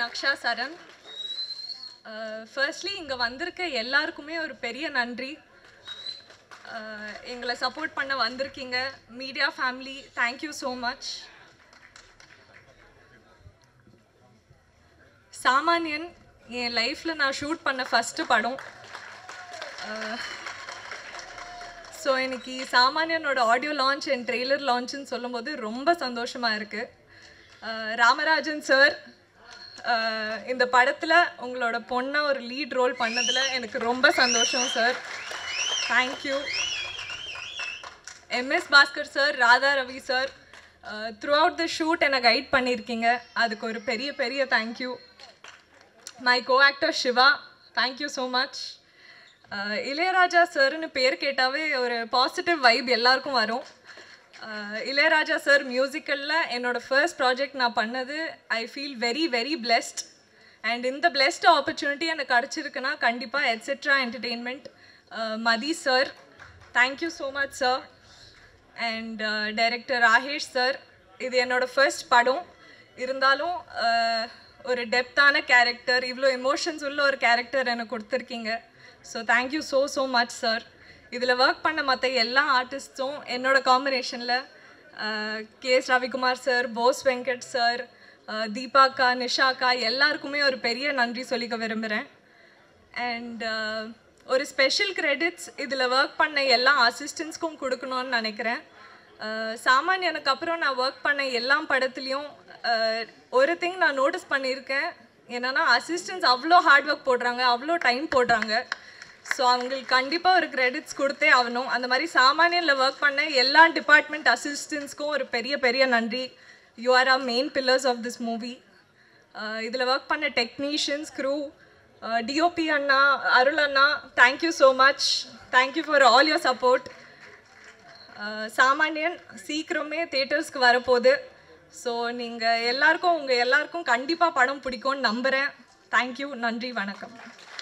நக்ஷா சரண் firstly இங்கே வந்திருக்க எல்லாருக்குமே ஒரு பெரிய நன்றி அஹ், எங்களை சப்போர்ட் பண்ண வந்திருக்கீங்க media family thank you so much சாமானியன் என் லைஃப்பில் நான் ஷூட் பண்ண ஃபஸ்ட்டு படம் ஸோ இன்னைக்கு சாமானியனோட ஆடியோ லான்ச் அண்ட் ட்ரெய்லர் லான்ச்னு சொல்லும்போது ரொம்ப சந்தோஷமாக இருக்குது ராமராஜன் சார் இந்த படத்தில் உங்களோட பொண்ணை ஒரு லீட் ரோல் பண்ணதில் எனக்கு ரொம்ப சந்தோஷம் sir thank you MS Bhaskar sir Radha Ravi sir throughout the shoot என்னை கைட் பண்ணியிருக்கீங்க அதுக்கு ஒரு பெரிய பெரிய thank you my co actor Siva thank you so much Ilaiyaraaja சார்னு பேர் கேட்டாவே ஒரு பாசிட்டிவ் வைப் எல்லாருக்கும் வரும் அஹ், இளையராஜா சார் மியூசிக்கலில் என்னோட ஃபர்ஸ்ட் ப்ராஜெக்ட் நான் பண்ணது I feel very very blessed and இந்த பிளெஸ்ட் ஆப்பர்ச்சுனிட்டி எனக்கு கிடச்சிருக்குன்னா கண்டிப்பாக etcetera entertainment Mathi sir thank you so much sir and director Rakesh sir இது என்னோட ஃபர்ஸ்ட் படம் இருந்தாலும் uh, ஒரு டெப்த்தான கேரக்டர் இவ்வளோ எமோஷன்ஸ் உள்ள ஒரு கேரக்டர் எனக்கு கொடுத்துருக்கீங்க so thank you so so much sir இதில் ஒர்க் பண்ண மற்ற எல்லா ஆர்டிஸ்ட்டும் என்னோட காம்பினேஷனில் K S Ravikumar sir Bose Venkat sir தீபாக்கா நிஷாக்கா எல்லாருக்குமே ஒரு பெரிய நன்றி சொல்லிக்க விரும்புகிறேன் அண்ட் ஒரு ஸ்பெஷல் கிரெடிட்ஸ் இதில் ஒர்க் பண்ண எல்லா அசிஸ்டன்ஸ்க்கும் கொடுக்கணும்னு நினைக்கிறேன் அஹ், சாமானியனுக்கு அப்புறம் நான் ஒர்க் பண்ண எல்லா படத்துலேயும் ஒரு திங் நான் நோட்டீஸ் பண்ணியிருக்கேன் என்னன்னா அசிஸ்டன்ஸ் அவ்வளோ ஹார்ட் ஒர்க் போடுறாங்க அவ்வளோ டைம் போடுறாங்க ஸோ அவங்களுக்கு கண்டிப்பாக ஒரு கிரெடிட்ஸ் கொடுத்தே ஆகணும் அந்த மாதிரி சாமானியனில் ஒர்க் பண்ண எல்லா டிபார்ட்மெண்ட் அசிஸ்டன்ஸ்க்கும் ஒரு பெரிய பெரிய நன்றி you are are main pillars of this movie இதில் ஒர்க் பண்ண டெக்னீஷியன்ஸ் க்ரூ டிஓபி அண்ணா அருள் அண்ணா thank you so much thank you for all your support Samaniyan சீக்கிரமே தேட்டர்ஸ்க்கு வரப்போகுது ஸோ நீங்கள் எல்லாருக்கும் உங்கள் எல்லாருக்கும் கண்டிப்பாக படம் பிடிக்கும்னு நம்புகிறேன் தேங்க்யூ நன்றி வணக்கம்